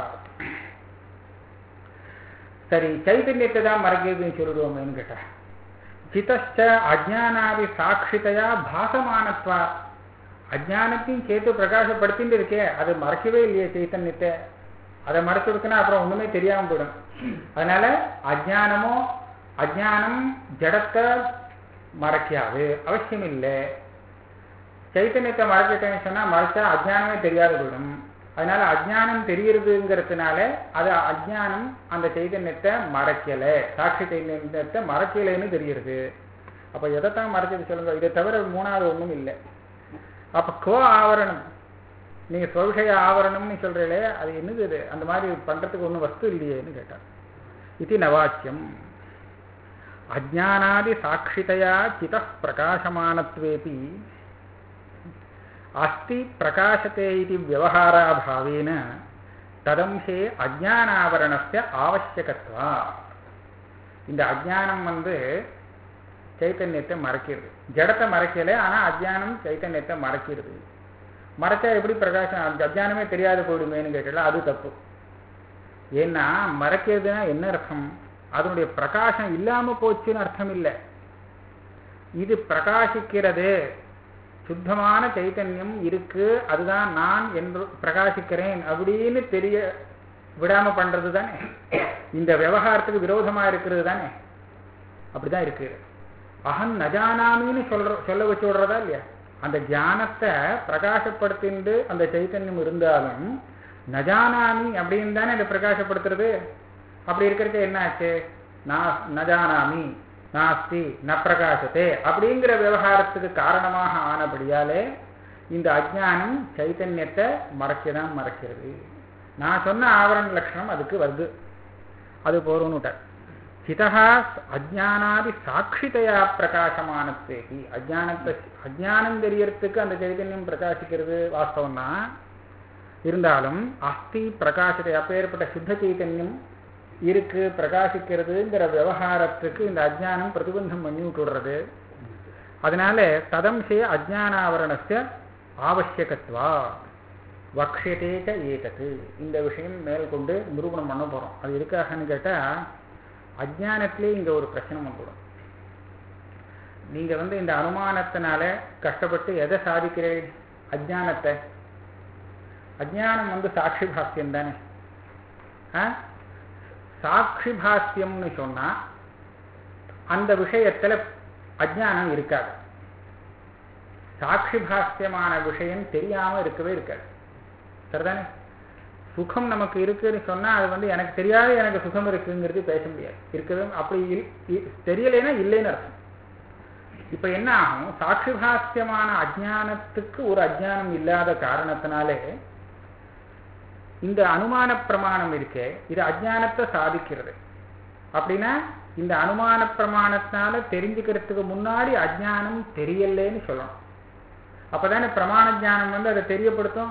சரி சைத்தன்யத்தை தான் மறைக்கிறதுன்னு சொல்லிடுவோமேன்னு கேட்டா சிதச்ச அஜானாதி சாட்சிதையா பாசமானத்வா அஜானத்தையும் சேர்த்து பிரகாசப்படுத்திட்டு இருக்கே அது மறைக்கவே இல்லையே சைத்தன்யத்தை அதை மறைச்சு கொடுத்தனா அப்புறம் ஒண்ணுமே தெரியாம போயிடும் அதனால அஜானமோ அஜானம் ஜடத்தை மறைக்காது அவசியம் இல்லை சைத்தன்யத்தை மறைச்சிட்டேன்னு சொன்னா மறைச்சா அஜானமே தெரியாது போயிடும் அதனால அஜானம் தெரியறதுங்கிறதுனால அது அஜானம் அந்த சைதன்யத்தை மறைக்கல சாட்சி சைதன்யத்தை மறைக்கலைன்னு தெரியுது அப்ப எதைத்தான் மறைச்சது சொல்லுங்க இதை தவிர மூணாவது ஒண்ணும் இல்லை அப்ப கோ ஆவரணம் நீங்க சுவவிஷய ஆவரணம்னு சொல்றீங்களே அது என்னது இது அந்த மாதிரி பண்றதுக்கு ஒன்றும் வஸ்து இல்லையேன்னு கேட்டார் இது நவாக்கியம் அஜானாதி சாட்சிதையா சித பிரகாசமானத்வேபி அஸ்தி பிரகாசத்தே இது விவகாராபாவேன ததம்சே அஜானாவரணஸ்ய ஆவசியகத்வா இந்த அஜானம் வந்து சைத்தன்யத்தை மறைக்கிறது ஜடத்தை மறைக்கல ஆனா அஜானம் சைத்தன்யத்தை மறைக்கிறது மறைச்சா எப்படி பிரகாசம் அந்த அஜானமே தெரியாத போயிடுமேன்னு கேட்டல அது தப்பு ஏன்னா மறைக்கிறதுனா என்ன அர்த்தம் அதனுடைய பிரகாசம் இல்லாம போச்சுன்னு அர்த்தம் இல்லை இது பிரகாசிக்கிறது சுத்தமான சைத்தன்யம் இருக்கு அதுதான் நான் என்று பிரகாசிக்கிறேன் அப்படின்னு தெரிய விடாம பண்றது தானே இந்த விவகாரத்துக்கு விரோதமா இருக்கிறது தானே அப்படிதான் இருக்கு அகன் நஜானாமின்னு சொல்ற சொல்ல வச்சு விடுறதா இல்லையா அந்த ஞானத்தை பிரகாசப்படுத்திண்டு அந்த சைத்தன்யம் இருந்தாலும் நஜானாமி அப்படின்னு தானே இதை பிரகாசப்படுத்துறது அப்படி இருக்கிறது என்ன ஆச்சு நான் நஜானாமி நாஸ்தி ந பிரகாசத்தே அப்படிங்கிற விவகாரத்துக்கு காரணமாக ஆனபடியாலே இந்த அஜ்ஞானம் சைத்தன்யத்தை மறைக்கதான் மறைக்கிறது நான் சொன்ன ஆவரண லட்சணம் அதுக்கு வருது அது போறோன்னு சிதா அஜானாதி சாட்சிதையா பிரகாசமானத்தேகி அஜானத்தை அஜானம் தெரியறதுக்கு அந்த சைதன்யம் பிரகாசிக்கிறது வாஸ்தவம் தான் இருந்தாலும் அஸ்தி பிரகாசத்தை அப்பேற்பட்ட சுத்த சைத்தன்யம் இருக்கு பிரகாசிக்கிறதுங்கிற விவகாரத்துக்கு இந்த அஜ்ஞானம் பிரதிபந்தம் பண்ணி விட்டுடுறது அதனால ததம்சே அஜ்ஞானாவரணஸ்ய ஆவசியகத்வா வக்ஷியதேக ஏகத்து இந்த விஷயம் மேல் கொண்டு நிரூபணம் பண்ண போறோம் அது எதுக்காகன்னு கேட்டா அஜ்ஞானத்திலே இங்க ஒரு பிரச்சனை வந்துடும் நீங்க வந்து இந்த அனுமானத்தினால கஷ்டப்பட்டு எதை சாதிக்கிறீர்கள் அஜ்ஞானத்தை அஜ்ஞானம் வந்து சாட்சி பாஸ்யம் தானே ஆ? சாட்சி பாஸ்யம்னு சொன்னா அந்த விஷயத்துல அஜ்ஞானம் இருக்காது சாட்சி பாஸ்யமான விஷயம் தெரியாம இருக்கவே இருக்காது சரிதானே சுகம் நமக்கு இருக்குன்னு சொன்னா அது வந்து எனக்கு தெரியாத எனக்கு சுகம் இருக்குங்கிறது பேச முடியாது இருக்கவே அப்படி இல்- இ- தெரியலைன்னா இல்லைன்னு அர்த்தம் இப்ப என்ன ஆகும் சாட்சி பாஸ்யமான அஜ்ஞானத்துக்கு ஒரு அஜ்ஞானம் இல்லாத காரணத்தினாலே இந்த அனுமான பிரமாணம் இருக்கே இது அஜ்ஞானத்தை சாதிக்கிறது அப்படின்னா இந்த அனுமான பிரமாணத்தினால தெரிஞ்சுக்கிறதுக்கு முன்னாடி அஜ்ஞானம் தெரியலேன்னு சொல்லணும் அப்பதானே பிரமாண ஞானம் வந்து அதை தெரியப்படுத்தும்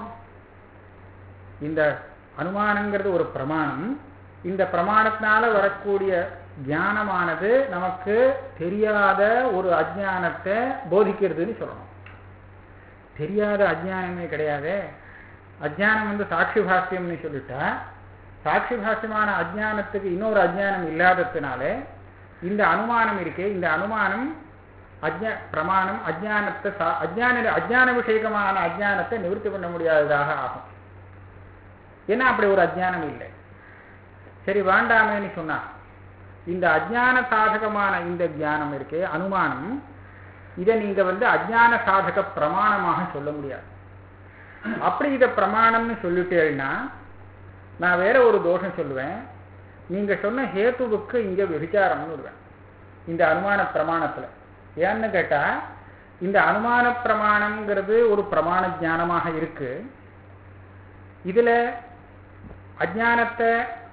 இந்த அனுமானங்கிறது ஒரு பிரமாணம் இந்த பிரமாணத்தினால வரக்கூடிய ஞானமானது நமக்கு தெரியாத ஒரு அஜ்ஞானத்தை போதிக்கிறதுன்னு சொல்லணும் தெரியாத அஜ்ஞானமே கிடையாதே அஜ்ஞானம் வந்து சாட்சி பாஸ்யம்னு சொல்லிட்டா சாட்சி பாஸ்யமான அஜ்ஞானத்துக்கு இன்னொரு அஜ்ஞானம் இல்லாததுனாலே இந்த அனுமானம் இருக்கே இந்த அனுமானம் அஜ்ஞ பிரமாணம் அஜ்ஞானத்தை சா- அஜ்ஞான அஜ்ஞான விஷயகமான அஜ்ஞானத்தை நிவர்த்தி பண்ண முடியாததாக ஆகும் ஏன்னா அப்படி ஒரு அஜ்ஞானம் இல்லை சரி வேண்டாமேன்னு சொன்னா இந்த அஜ்ஞான சாதகமான இந்த ஞானம் இருக்கே அனுமானம் இதை நீங்க வந்து அஜ்ஞான சாதக பிரமாணமாக சொல்ல முடியாது அப்படி இதை பிரமாணம்னு சொல்லிட்டேன்னா நான் வேற ஒரு தோஷம் சொல்லுவேன் நீங்க சொன்ன ஹேத்துவுக்கு இங்க விபிச்சாரம்னு விடுவேன் இந்த அனுமான பிரமாணத்துல ஏன்னு கேட்டா இந்த அனுமான பிரமாணம்ங்கிறது ஒரு பிரமாண ஞானமாக இருக்கு இதுல அஜானத்தை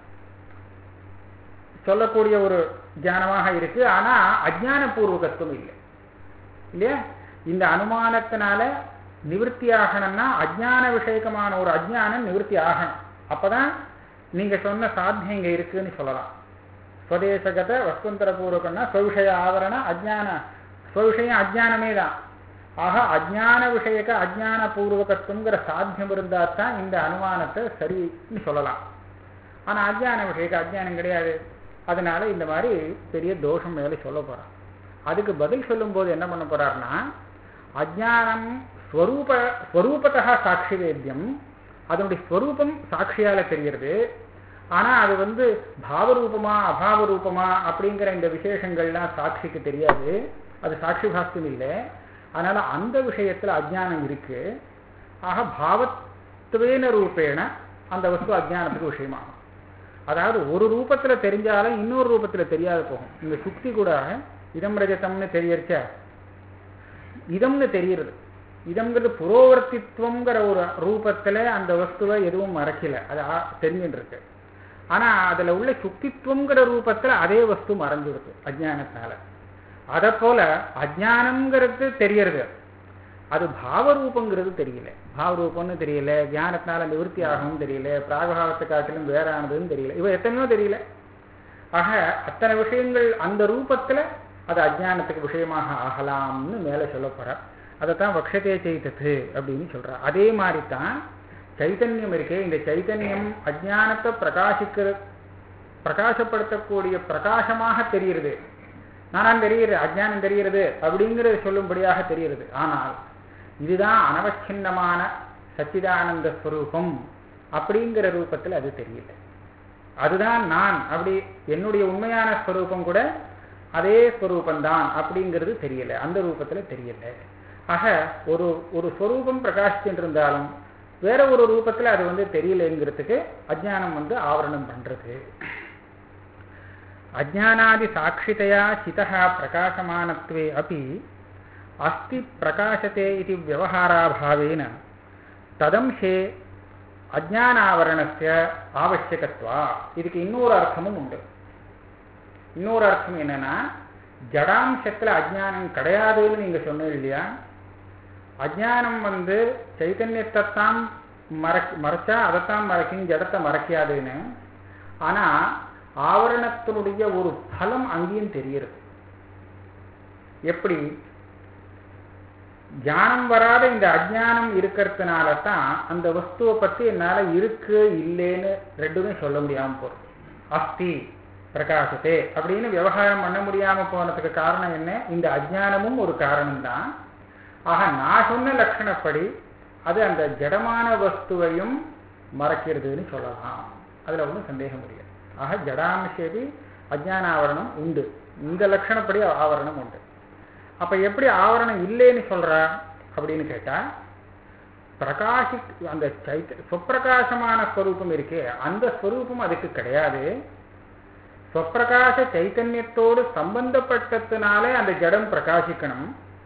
சொல்லக்கூடிய ஒரு ஞானமாக இருக்கு ஆனா அஜான பூர்வகத்துவம் இல்லை இல்லையா இந்த அனுமானத்தினால நிவர்த்தி ஆகணும்னா அஜ்ஞான விஷயகமான ஒரு அஜ்ஞானம் நிவர்த்தி ஆகணும் அப்பதான் நீங்க சொன்ன சாத்தியம் இங்க இருக்குன்னு சொல்லலாம் ஸ்வதேசகத வஸ்துந்தர பூர்வகம்னா ஸ்வவிஷய ஆவரண அஜ்ஞான ஸ்வவிஷயம் அஜ்ஞானமே தான் ஆக அஜ்ஞான விஷயக்க அஜ்ஞான பூர்வகத்துவங்கிற சாத்தியம் இருந்தா தான் இந்த அனுமானத்தை சரின்னு சொல்லலாம் ஆனா அஜ்ஞான விஷயக்க அஜ்ஞானம் கிடையாது அதனால இந்த மாதிரி பெரிய தோஷம் மேலே சொல்ல போறான் அதுக்கு பதில் சொல்லும்போது என்ன பண்ண போறாருன்னா அஜ்ஞானம் ஸ்வரூப ஸ்வரூபத்தா சாட்சி வேத்தியம் அதனுடைய ஸ்வரூபம் சாட்சியால தெரிகிறது ஆனா அது வந்து பாவரூபமா அபாவ ரூபமா அப்படிங்கிற இந்த விசேஷங்கள்லாம் சாட்சிக்கு தெரியாது அது சாட்சி பாஸ்யம் இல்லை அதனால அந்த விஷயத்துல அஜ்ஞானம் இருக்கு ஆக பாவத்துவேன ரூபேண அந்த வஸ்து அஜ்ஞானத்துக்கு விஷயமாகும் அதாவது ஒரு ரூபத்துல தெரிஞ்சாலும் இன்னொரு ரூபத்துல தெரியாது போகும் இந்த சுக்தி கூட இதம் ரஜதம்னு தெரியறச்ச இதம்னு தெரியுறது இதம்ங்கிறது புரோவர்த்தித்துவங்கிற ஒரு ரூபத்துல அந்த வஸ்துவை எதுவும் மறைக்கல அது ஆ- தெரிஞ்சுட்டு இருக்கு ஆனா அதுல உள்ள சுக்தித்துவங்கிற ரூபத்துல அதே வஸ்து மறைஞ்சிடுது அஜ்ஞானத்தினால அதை போல அஜ்ஞானம்ங்கிறது தெரியறது அது பாவரூபங்கிறது தெரியல பாவரூபம்னு தெரியல ஞானத்தினால நிவர்த்தி ஆகும்னு தெரியல பிராகபாவத்தை காட்டிலும் வேறானதுன்னு தெரியல இவ எத்தனையோ தெரியல ஆக அத்தனை விஷயங்கள் அந்த ரூபத்துல அது அஜ்ஞானத்துக்கு விஷயமாக ஆகலாம்னு மேல சொல்ல போற அதைத்தான் வக்ஷதே செய்தது அப்படின்னு சொல்றா அதே மாதிரி தான் சைத்தன்யம் இருக்கே இந்த சைத்தன்யம் அஜ்ஞானத்தை பிரகாசிக்கிற பிரகாசப்படுத்தக்கூடிய பிரகாசமாக தெரிகிறது நானான் தெரிகிறது அஜ்ஞானம் தெரிகிறது அப்படிங்கிறது சொல்லும்படியாக தெரிகிறது ஆனால் இதுதான் அனவச்சின்னமான சச்சிதானந்த ஸ்வரூபம் அப்படிங்கிற ரூபத்தில் அது தெரியல அதுதான் நான் அப்படி என்னுடைய உண்மையான ஸ்வரூபம் கூட அதே ஸ்வரூபந்தான் அப்படிங்கிறது தெரியல அந்த ரூபத்துல தெரியல ஆக ஒரு ஒரு ஸ்வரூபம் பிரகாசிச்சுட்டு இருந்தாலும் வேற ஒரு ரூபத்துல அது வந்து தெரியலங்கிறதுக்கு அஜ்ஞானம் வந்து ஆவரணம் பண்றது அஜானாதி சாட்சிதயா சிதः பிரகாசமானத்வே अपि अस्ति பிரகாசते इति व्यवहाराभावेन ததம்சே அஜானாவரணஸ்ய ஆவசியகத்வா இதுக்கு இன்னொரு அர்த்தமும் உண்டு இன்னொரு அர்த்தம் என்னன்னா ஜடாம்சத்துல அஜ்ஞானம் கிடையாதுன்னு நீங்க சொன்னீங்க இல்லையா அஜ்ஞானம் வந்து சைத்தன்யத்தைத்தான் மறக் மறைச்சா அதைத்தான் மறைக்கும் ஜடத்தை மறைக்காதுன்னு ஆனா ஆவரணத்தினுடைய ஒரு பலம் அங்கேயும் தெரியுது எப்படி ஞானம் வராத இந்த அஜ்ஞானம் இருக்கிறதுனால தான் அந்த வஸ்துவை பத்தி என்னால இருக்கு இல்லைன்னு ரெண்டுமே சொல்ல முடியாம போறது அஸ்தி பிரகாசத்தே அப்படின்னு விவகாரம் பண்ண முடியாம போனதுக்கு காரணம் என்ன இந்த அஜ்ஞானமும் ஒரு காரணம் தான் ஆக நான் சொன்ன லட்சணப்படி அது அந்த ஜடமான வஸ்துவையும் மறைக்கிறதுன்னு சொல்லலாம் அதுல ஒன்றும் சந்தேகம் முடியாது ஆக ஜடாம்சேபி அஜ்ஞான ஆவரணம் உண்டு இந்த லட்சணப்படி ஆவரணம் உண்டு அப்ப எப்படி ஆவரணம் இல்லைன்னு சொல்றா அப்படின்னு கேட்டா பிரகாசி அந்த சைத்த சொப்பிரகாசமான ஸ்வரூபம் இருக்கே அந்த ஸ்வரூபம் அதுக்கு கிடையாது சொப்பிரகாச சைத்தன்யத்தோடு சம்பந்தப்பட்டதுனாலே அந்த ஜடம் பிரகாசிக்கணும்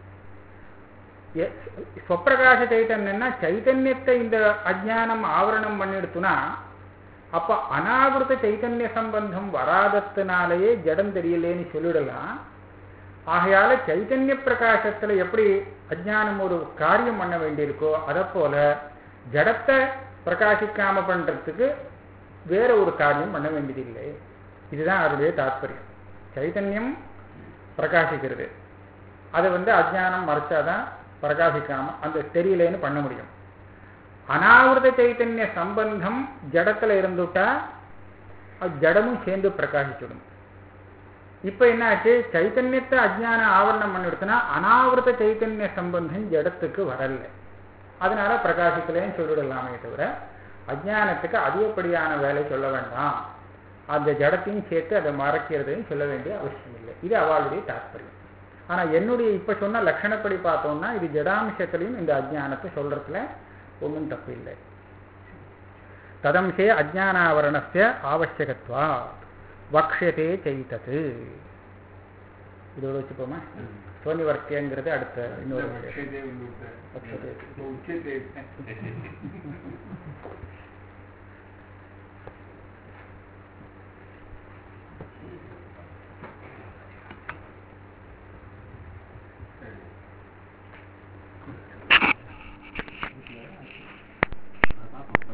ஸ்வப்பிரகாச சைத்தன்யம்னா சைத்தன்யத்தை இந்த அஜ்ஞானம் ஆவரணம் பண்ணிடுத்துனா அப்ப அனாவிருத்த சைத்தன்ய சம்பந்தம் வராதத்தினாலேயே ஜடம் தெரியலேன்னு சொல்லிடலாம் ஆகையால சைத்தன்ய பிரகாசத்துல எப்படி அஜ்ஞானம் ஒரு காரியம் பண்ண வேண்டியிருக்கோ அதை போல ஜடத்தை பிரகாசிக்காம பண்றதுக்கு வேற ஒரு காரியம் பண்ண வேண்டியதில்லை இதுதான் அவருடைய தாற்பயம் சைத்தன்யம் பிரகாசிக்கிறது அதை வந்து அஜ்ஞானம் மறைச்சாதான் பிரகாசிக்காம அந்த தெரியலேன்னு பண்ண முடியும் அனாவிரத சைத்தன்ய சம்பந்தம் ஜடத்துல இருந்துட்டா அது ஜடமும் சேர்ந்து பிரகாசிச்சிடும் இப்ப என்னாச்சு சைத்தன்யத்தை அஜ்ஞான ஆவரணம் பண்ணிடுத்துனா அனாவிரத சைத்தன்ய சம்பந்தம் ஜடத்துக்கு வரல அதனால பிரகாசிக்கலன்னு சொல்லிடலாமே தவிர அஜ்ஞானத்துக்கு அதிகப்படியான வேலை சொல்ல வேண்டாம் அந்த ஜடத்தையும் சேர்த்து அதை மறைக்கிறதுன்னு சொல்ல வேண்டிய அவசியம் இல்லை இது அவளுடைய தாற்பயம் ஆனா என்னுடைய இப்ப சொன்ன லட்சணப்படி பார்த்தோம்னா இது ஜடாம்சத்திலையும் இந்த அஜ்ஞானத்தை சொல்றதுல ஒன்றும் தப்பு இல்லை ததம்சே அஜானாவரணஸ்ய ஆவசியகத்வா வக்ஷதே செய்தது இதோட வச்சுப்போமா சோனிவர்த்தியங்கிறது அடுத்த இன்னொரு உச்சத்தை உண்டு வக்ஷதே உச்சத்தை